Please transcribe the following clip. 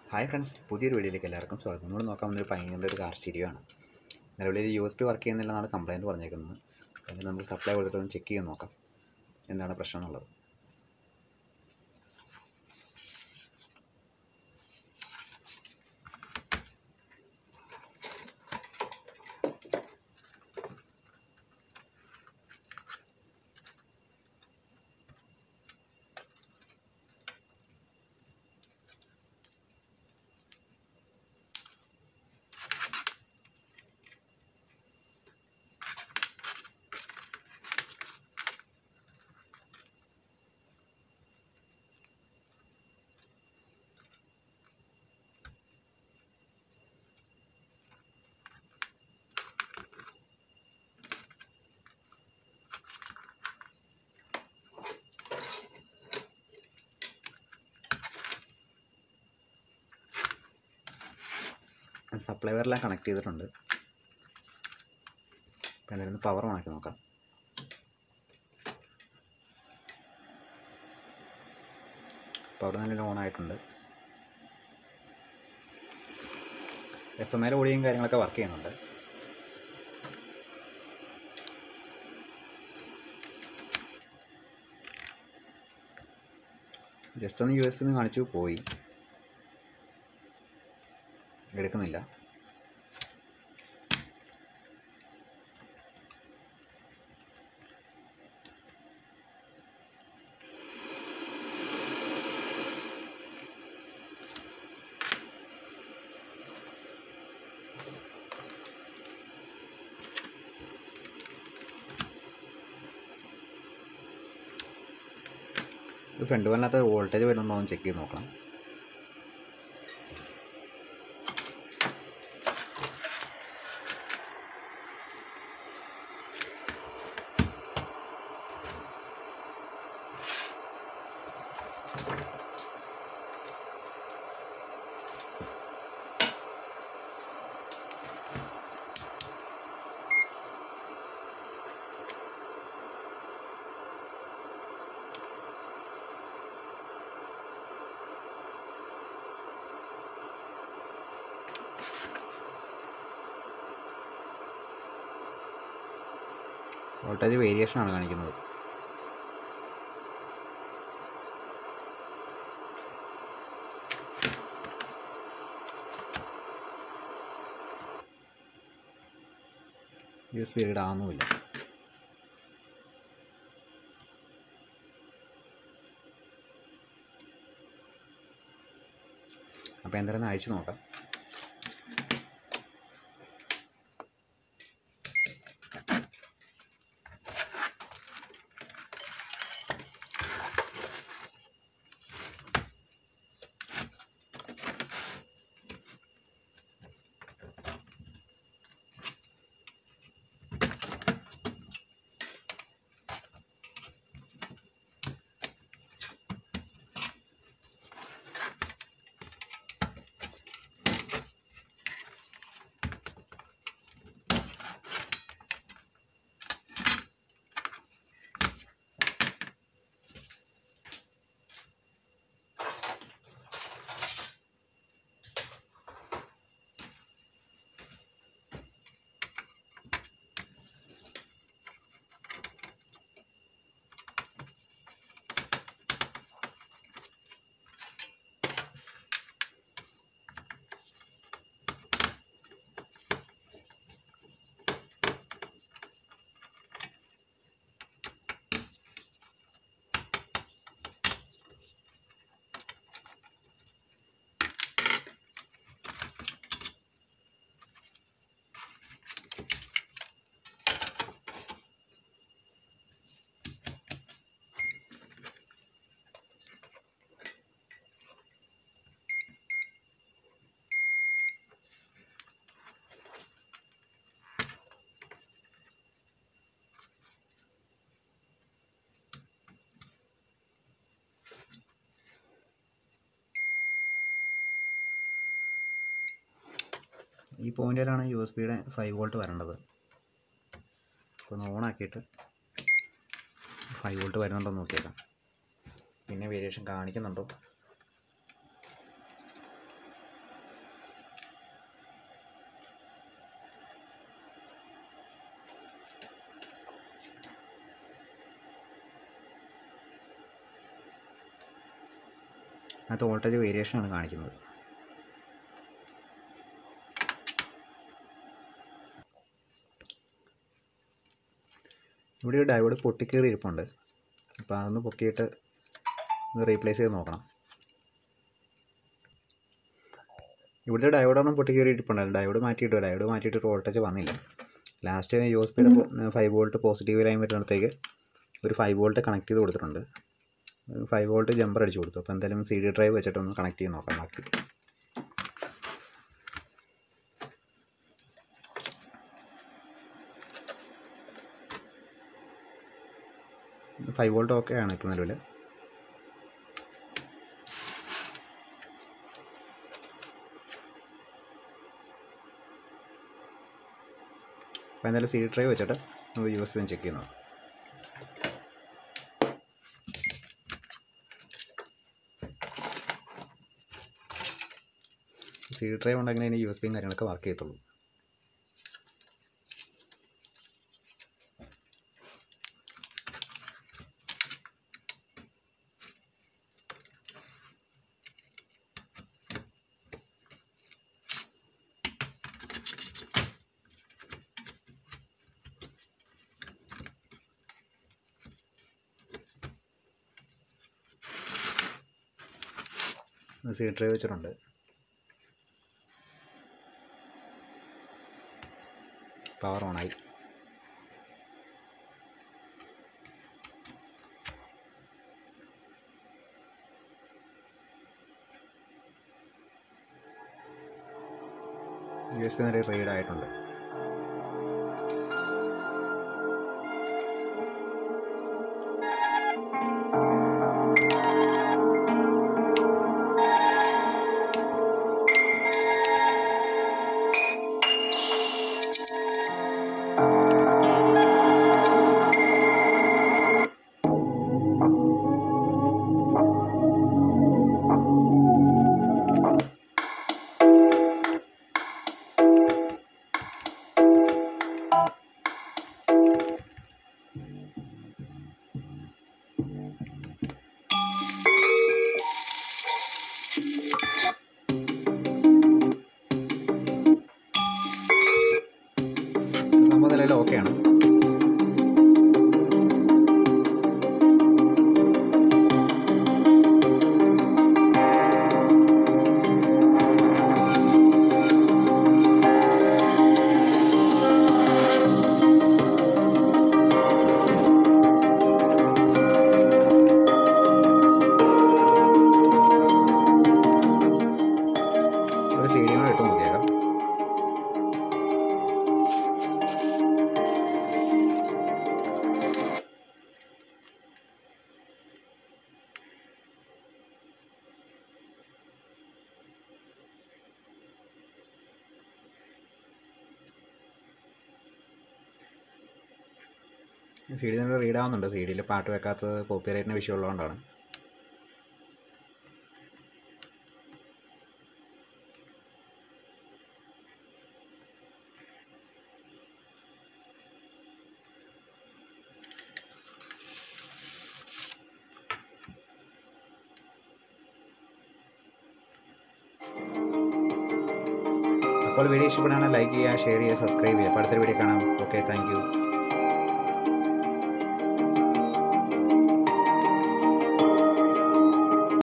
hi friends പുതിയൊരു വീഡിയോയിലേക്ക് എല്ലാവർക്കും സ്വാഗതം നമ്മൾ നോക്കാൻ വന്നൊരു പൈനിൻ്റെ ഒരു കാർ സ്റ്റീരിയോ ആണ് നിലവിൽ യു എസ് പി വർക്ക് ചെയ്യുന്നില്ലെന്നാണ് കംപ്ലയിൻറ്റ് പറഞ്ഞേക്കുന്നത് അതിന് നമുക്ക് സപ്ലൈ കൊടുത്തിട്ട് ഒന്ന് ചെക്ക് ചെയ്ത് നോക്കാം എന്താണ് പ്രശ്നം എന്നുള്ളത് സപ്ലൈ വയറെല്ലാം കണക്ട് ചെയ്തിട്ടുണ്ട് അപ്പോൾ എന്തായാലും പവർ ഓണാക്കി നോക്കാം പവർ നല്ല ഓൺ ആയിട്ടുണ്ട് എഫ് എം എൽ ഓടിയും കാര്യങ്ങളൊക്കെ വർക്ക് ചെയ്യുന്നുണ്ട് ജസ്റ്റ് ഒന്ന് യു എസ് പി കാണിച്ചു പോയി എടുക്കുന്നില്ല ഇത് ഫ്രണ്ട് വല്ലാത്ത വോൾട്ടേജ് വരുന്നുണ്ടോ എന്ന് ചെക്ക് ചെയ്ത് നോക്കണം വോൾട്ടേജ് വേരിയേഷൻ ആണ് കാണിക്കുന്നത് യു എസ് പി ഇടാവുന്നുമില്ല അപ്പോൾ എന്തായാലും ഒന്ന് അഴിച്ചു നോക്കാം ഈ പോയിന്റിലാണ് യു എസ് ബിയുടെ ഫൈവ് വോൾട്ട് വരേണ്ടത് അപ്പോൾ ഒന്ന് ഓണാക്കിയിട്ട് ഫൈവ് വോൾട്ട് വരുന്നുണ്ടോ എന്ന് നോക്കിയേക്കാം പിന്നെ വേരിയേഷൻ കാണിക്കുന്നുണ്ടോ അതിനകത്ത് വോൾട്ടേജ് വേരിയേഷനാണ് കാണിക്കുന്നത് ഇവിടെ ഒരു ഡയോഡ് പൊട്ടിക്കേറി ഇരിപ്പുണ്ട് അപ്പോൾ അതൊന്ന് പൊക്കിയിട്ട് ഒന്ന് റീപ്ലേസ് ചെയ്ത് നോക്കണം ഇവിടുത്തെ ഡയോഡൊന്നും പൊട്ടിക്കേറി ഇരിപ്പുണ്ടല്ലോ ഡയോഡ് മാറ്റിയിട്ട് ഡയോഡ് മാറ്റിയിട്ട് വോൾട്ടേജ് വന്നില്ല ലാസ്റ്റ് യു എസ് പിയുടെ ഫൈവ് വോൾട്ട് പോസിറ്റീവ് ലൈൻ വരുന്നിടത്തേക്ക് ഒരു ഫൈവ് വോൾട്ട് കണക്ട് ചെയ്ത് കൊടുത്തിട്ടുണ്ട് ഫൈവ് വോൾട്ട് ജമ്പർ അടിച്ചു കൊടുത്തു അപ്പോൾ എന്തായാലും സി ഡി ഡ്രൈവ് വെച്ചിട്ട് ഒന്ന് കണക്ട് ചെയ്ത് നോക്കാം ബാക്കി ഫൈവ് വോൾട്ട് ഓക്കെ ആണ് ഇപ്പോൾ നിലവിൽ അപ്പോൾ എന്തായാലും സി ഡി ഡ്രൈവ് വെച്ചിട്ട് നമുക്ക് യു എസ് പി ഒന്ന് ചെക്ക് ചെയ്യുന്നു സി ഡി ഡ്രൈവ് ഉണ്ടെങ്കിൽ അതിന് യു എസ് പിയും കാര്യങ്ങളൊക്കെ വർക്ക് ചെയ്യത്തുള്ളൂ സി ഡ്രൈവ് വെച്ചിട്ടുണ്ട് പവർ ഓണായി യു എസ് പി നിറയെ റീഡ് ആയിട്ടുണ്ട് നമ്മൾ നിലവിൽ ഓക്കെയാണ് ഒരു സി ഡി കൂടെ ഇട്ട് നോക്കിയേക്കാം സി ഡി നമ്മൾ റീഡ് ആവുന്നുണ്ട് സി ഡിയിൽ പാട്ട് വെക്കാത്തത് കോപ്പി റൈറ്റിന് വിഷയം ഉള്ളതുകൊണ്ടാണ് അപ്പോൾ വീഡിയോ ഇഷ്ടപ്പെടുകയാണെങ്കിൽ ലൈക്ക് ചെയ്യുക ഷെയർ ചെയ്യുക സബ്സ്ക്രൈബ് ചെയ്യുക അപ്പോൾ അടുത്തൊരു വീഡിയോ കാണാം ഓക്കെ താങ്ക് യു